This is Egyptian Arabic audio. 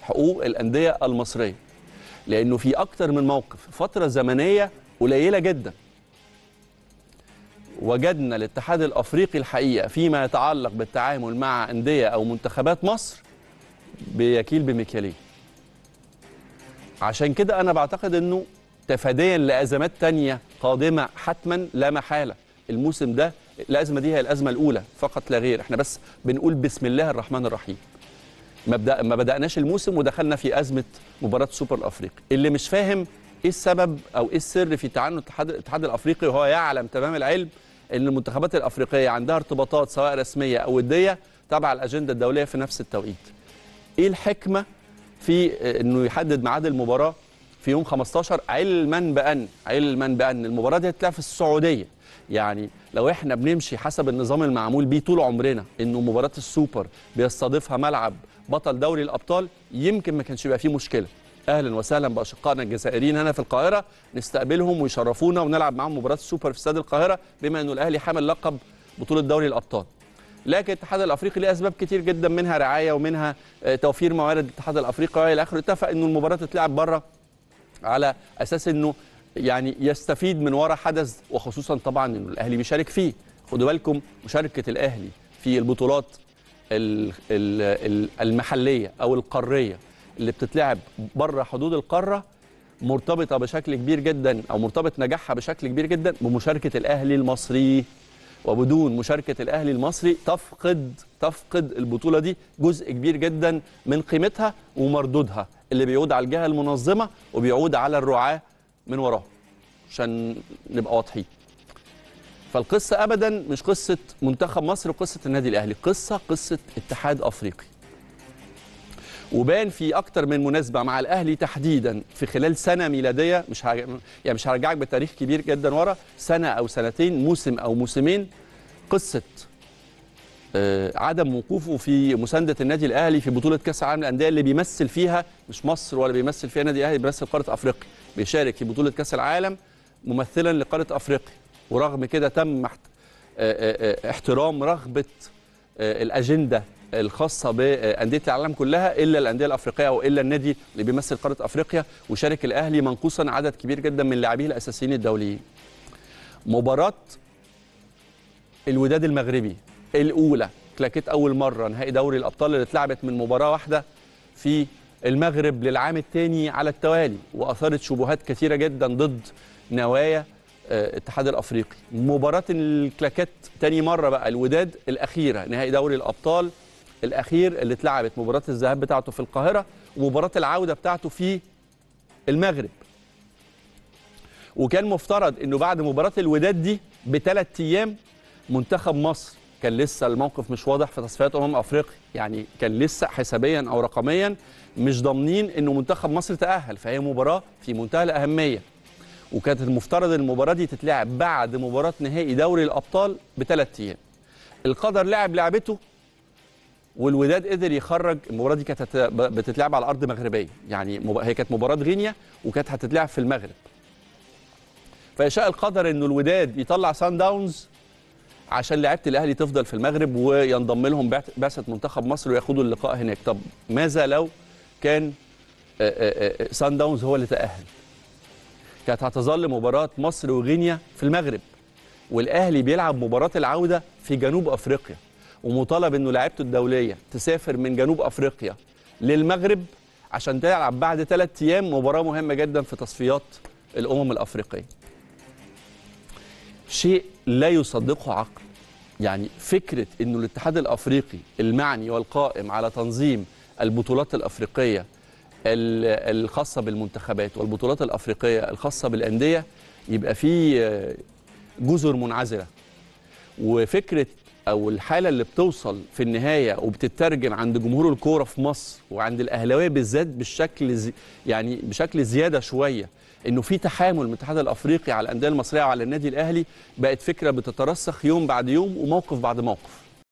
حقوق الانديه المصريه لانه في اكتر من موقف فتره زمنيه قليله جدا وجدنا الاتحاد الافريقي الحقيقه فيما يتعلق بالتعامل مع انديه او منتخبات مصر بيكيل بمكيالين عشان كده انا بعتقد انه تفاديا لازمات تانية قادمه حتما لا محاله الموسم ده الازمه دي هي الازمه الاولى فقط لا غير احنا بس بنقول بسم الله الرحمن الرحيم ما بدا ما بداناش الموسم ودخلنا في ازمه مباراه السوبر الافريقي اللي مش فاهم ايه السبب او ايه السر في تعنت الاتحاد الاتحاد الافريقي وهو يعلم تمام العلم ان المنتخبات الافريقيه عندها ارتباطات سواء رسميه او وديه تبع الاجنده الدوليه في نفس التوقيت ايه الحكمه في انه يحدد ميعاد المباراه في يوم 15 علما بان علما بان المباراه دي هتتلعب في السعوديه يعني لو احنا بنمشي حسب النظام المعمول بيه طول عمرنا انه مباراه السوبر بيستضيفها ملعب بطل دوري الابطال يمكن ما كانش يبقى فيه مشكله اهلا وسهلا باشقائنا الجزائريين هنا في القاهره نستقبلهم ويشرفونا ونلعب معاهم مباراه السوبر في استاد القاهره بما انه الاهلي حامل لقب بطوله دوري الابطال لكن الاتحاد الافريقي ليه اسباب كتير جدا منها رعايه ومنها توفير موارد الاتحاد الافريقي والى اخره اتفق انه المباراه تتلعب بره على اساس انه يعني يستفيد من وراء حدث وخصوصا طبعا انه الاهلي بيشارك فيه خدوا بالكم مشاركه الاهلي في البطولات المحليه او القاريه اللي بتتلعب بره حدود القاره مرتبطه بشكل كبير جدا او مرتبط نجاحها بشكل كبير جدا بمشاركه الاهلي المصري وبدون مشاركه الاهلي المصري تفقد تفقد البطوله دي جزء كبير جدا من قيمتها ومردودها اللي بيعود على الجهه المنظمه وبيعود على الرعاه من وراهم عشان نبقى واضحين فالقصه ابدا مش قصه منتخب مصر وقصه النادي الاهلي قصه قصه اتحاد افريقي وبان في اكتر من مناسبه مع الاهلي تحديدا في خلال سنه ميلاديه مش هرجع يعني مش هرجعك بتاريخ كبير جدا ورا سنه او سنتين موسم او موسمين قصه آه عدم وقوفه في مسانده النادي الاهلي في بطوله كاس العالم للانديه اللي بيمثل فيها مش مصر ولا بيمثل فيها النادي الاهلي بيمثل قاره افريقيا بيشارك في بطوله كاس العالم ممثلا لقاره افريقيا ورغم كده تم احترام رغبه الاجنده الخاصه بانديه العالم كلها الا الانديه الافريقيه او الا النادي اللي بيمثل قاره افريقيا وشارك الاهلي منقوصا عدد كبير جدا من لاعبيه الاساسيين الدوليين. مباراه الوداد المغربي الاولى كلاكيت اول مره نهائي دوري الابطال اللي اتلعبت من مباراه واحده في المغرب للعام الثاني على التوالي واثارت شبهات كثيره جدا ضد نوايا الاتحاد الافريقي مباراه الكلاكات تاني مره بقى الوداد الاخيره نهائي دوري الابطال الاخير اللي اتلعبت مباراه الذهاب بتاعته في القاهره ومباراه العوده بتاعته في المغرب وكان مفترض انه بعد مباراه الوداد دي بثلاث ايام منتخب مصر كان لسه الموقف مش واضح في تصفيات امم افريقيا يعني كان لسه حسابيا او رقميا مش ضامنين انه منتخب مصر تاهل فهي مباراه في منتهى الاهميه وكانت المفترض المباراه دي تتلعب بعد مباراه نهائي دوري الابطال بثلاث ايام القدر لعب لعبته والوداد قدر يخرج المباراه دي كانت بتتلعب على ارض مغربيه يعني هي كانت مباراه غينيا وكانت هتتلعب في المغرب فيشاء القدر انه الوداد يطلع سان داونز عشان لعيبه الاهلي تفضل في المغرب وينضم لهم بعثه منتخب مصر وياخدوا اللقاء هناك طب ماذا لو كان سان داونز هو اللي تاهل كانت هتظل مباراه مصر وغينيا في المغرب والاهلي بيلعب مباراه العوده في جنوب افريقيا ومطالب انه لعيبته الدوليه تسافر من جنوب افريقيا للمغرب عشان تلعب بعد ثلاث ايام مباراه مهمه جدا في تصفيات الامم الافريقيه. شيء لا يصدقه عقل. يعني فكره انه الاتحاد الافريقي المعني والقائم على تنظيم البطولات الافريقيه الخاصه بالمنتخبات والبطولات الافريقيه الخاصه بالانديه يبقى في جزر منعزله. وفكره او الحاله اللي بتوصل في النهايه وبتترجم عند جمهور الكوره في مصر وعند الاهلاويه بالذات بالشكل زي يعني بشكل زياده شويه انه في تحامل من الاتحاد الافريقي على الانديه المصريه وعلى النادي الاهلي بقت فكره بتترسخ يوم بعد يوم وموقف بعد موقف